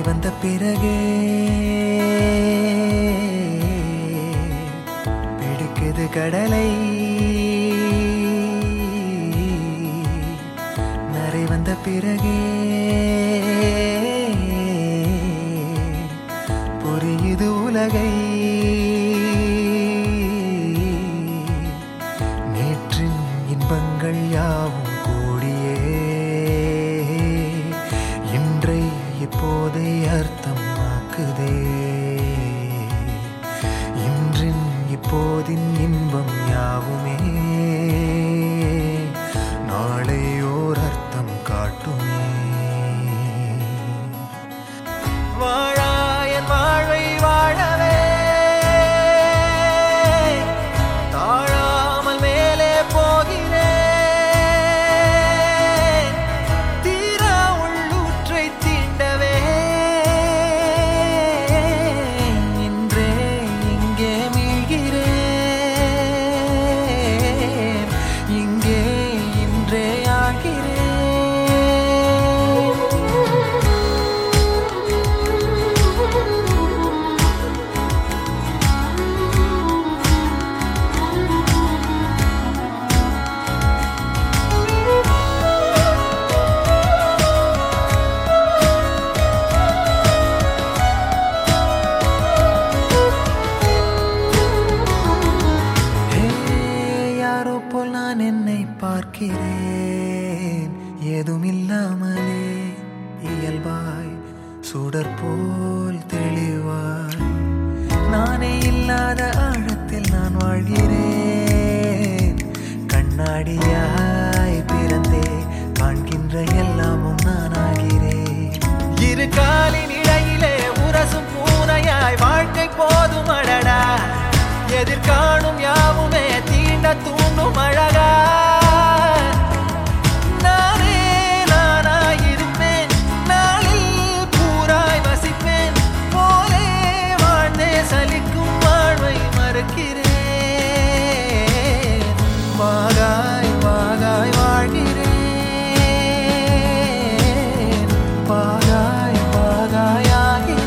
வந்த பிறகே பிடிக்குது கடலை நரை வந்த பிறகே புரியுது உலகை நேற்றின் இன்பங்கள் யாவும் கூடியே இன்றை இப்போதை அர்த்தமாக்குதே இன்றின் இப்போதின் இன்பம் யாவுமே நாளை ஓர் அர்த்தம் காட்டுமே வாழாயன் வாழ்வை வாழவே தாழாமல் மேலே போகிறேன் தீரா உள்ளூற்றை தீண்டவே இன்றே இங்கே மீழ்கிறேன் இங்கே இன்றே ஆகிறேன் ஹே, யாரோ போல் நான் என்னை பார்க்கிறேன் ஏதும் இல்லாமலே இயல்பாய் சுடர் போல் தெளிவாய் நானே இல்லாத ஆழத்தில் நான் வாழ்கிறேன் கண்ணாடியாய் பிறந்தே காண்கின்ற எல்லாமும் நான் ஆகிறேன் இரு காலின் இடையிலே உரசும் பூனையாய் வாழ்க்கை போதும் அடடா எதிர்காணும் யாவுமே தீண்ட தூண்டும் அழகா நானே நானாய் இருப்பேன் நாளில் பூராய் வசிப்பேன் போலே வாழ்ந்தே சலிக்கும் வாழ்வை மறுக்கிறேன் வாகாய் வாகாய் வாழ்கிறேன் வாகாய் வாகாய் ஆகிறேன்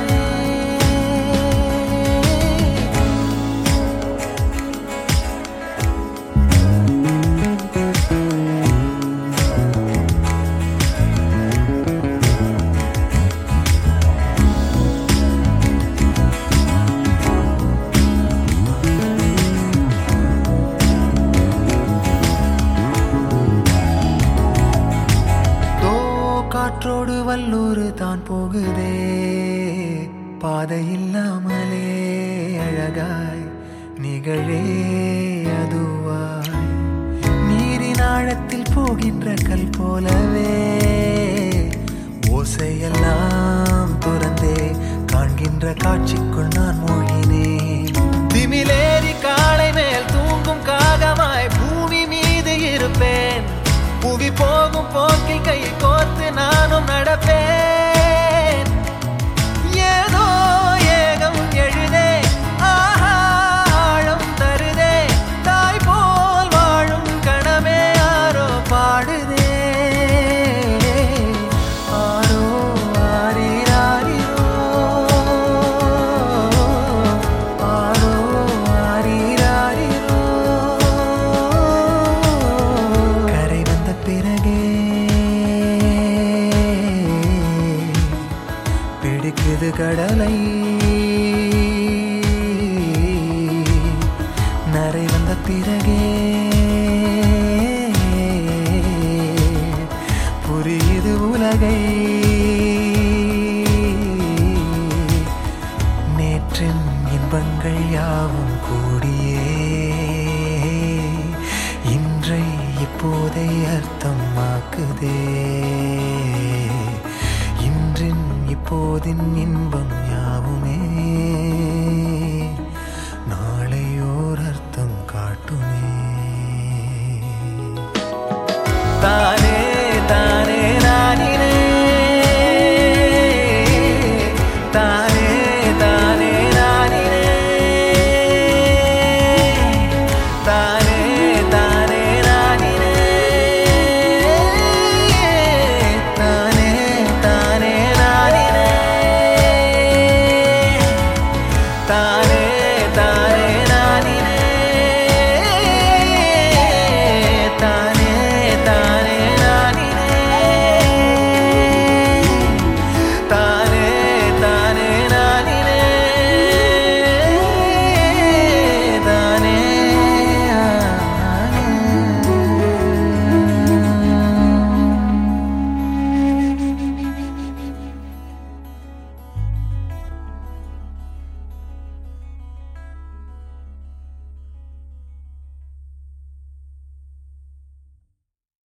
தோ காற்றோடு வல்லூர் தான் போகுதே பாதை இல்லாமலே அழகாய் நிகழே அதுவாய் நீரின் ஆழத்தில் போகின்ற கல் போலவே ஓசையெல்லாம் துறந்தே காண்கின்ற காட்சிக்குள் நான் மூழ்கினேன் திமிலேறி காலை மேல் தூங்கும் காகமாய் பூமி மீது இருப்பேன் புவி போகும் போக்கில் கை கோர்த்து நானும் நடப்பேன் ஏதோ ஏகம் எழுதே ஆஹா ஆழம் தருதே தாய் போல் வாழும் கணமே ஆரோ பாடுதே ஆரோ ஆரீராரிரோ ஆரோ ஆரீராரிரோ கரை வந்த பிறகே பிடிக்குது கடலை நரை வந்த பிறகே புரியுது உலகை நேற்றின் இன்பங்கள் யாவும் கூடியே இன்றை இப்போதை அர்த்தமாக்குதே இன்றின் இப்போதின் இன்பம் யாவுமே